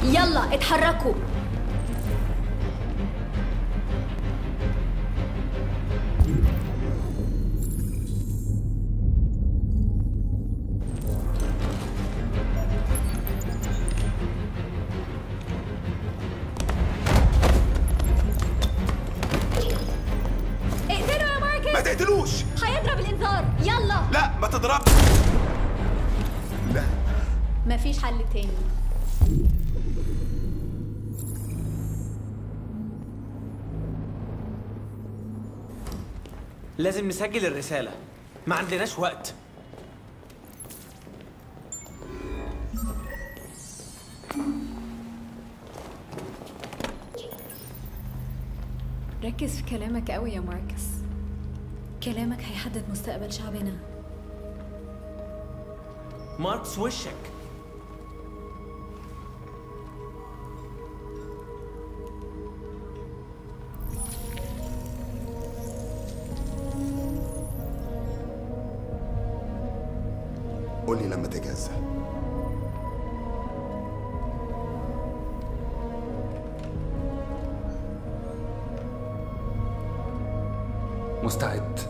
يلا اتحركوا اقتلوا يا ما ماركس تقتلوش هيضرب الانذار يلا لا ما تضربش لا مفيش حل تاني لازم نسجل الرسالة ما عندناش وقت ركز في كلامك قوي يا ماركس كلامك هيحدد مستقبل شعبنا ماركس وشك قول لي لما تجهز مستعد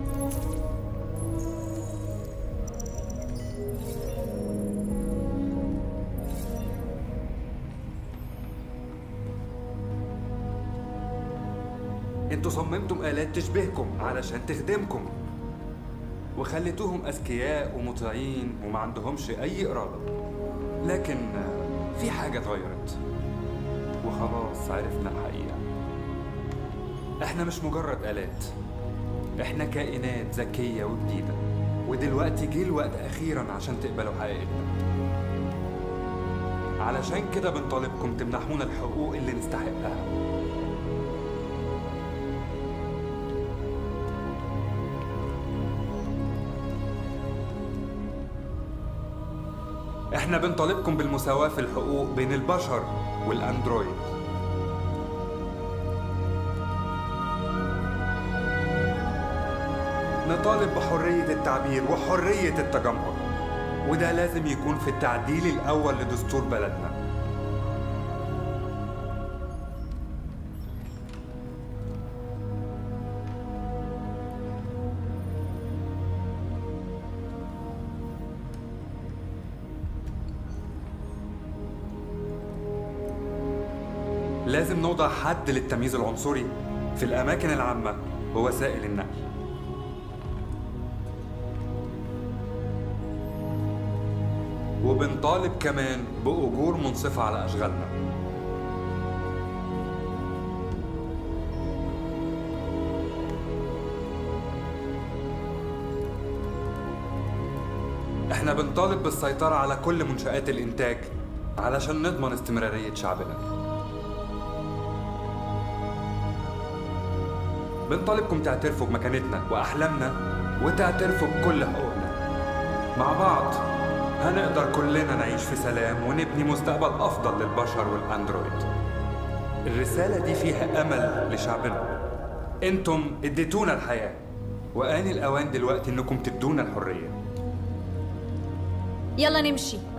انتوا صممتم آلات تشبهكم علشان تخدمكم وخليتوهم أذكياء ومطيعين وما عندهمش أي إرادة لكن آه، في حاجة اتغيرت وخلاص عرفنا الحقيقة احنا مش مجرد آلات احنا كائنات ذكية وجديدة ودلوقتي جه الوقت أخيرا عشان تقبلوا حقيقتنا علشان كده بنطالبكم تمنحونا الحقوق اللي نستحقها احنا بنطالبكم بالمساواة في الحقوق بين البشر والأندرويد نطالب بحرية التعبير وحرية التجمهر وده لازم يكون في التعديل الأول لدستور بلدنا لازم نوضع حد للتمييز العنصري في الأماكن العامة ووسائل النقل وبنطالب كمان بأجور منصفة على أشغالنا احنا بنطالب بالسيطرة على كل منشآت الإنتاج علشان نضمن استمرارية شعبنا بنطالبكم تعترفوا بمكانتنا وأحلامنا وتعترفوا بكل حقوقنا مع بعض هنقدر كلنا نعيش في سلام ونبني مستقبل أفضل للبشر والأندرويد الرسالة دي فيها أمل لشعبنا انتم اديتونا الحياة وآن الأوان دلوقتي انكم تدونا الحرية يلا نمشي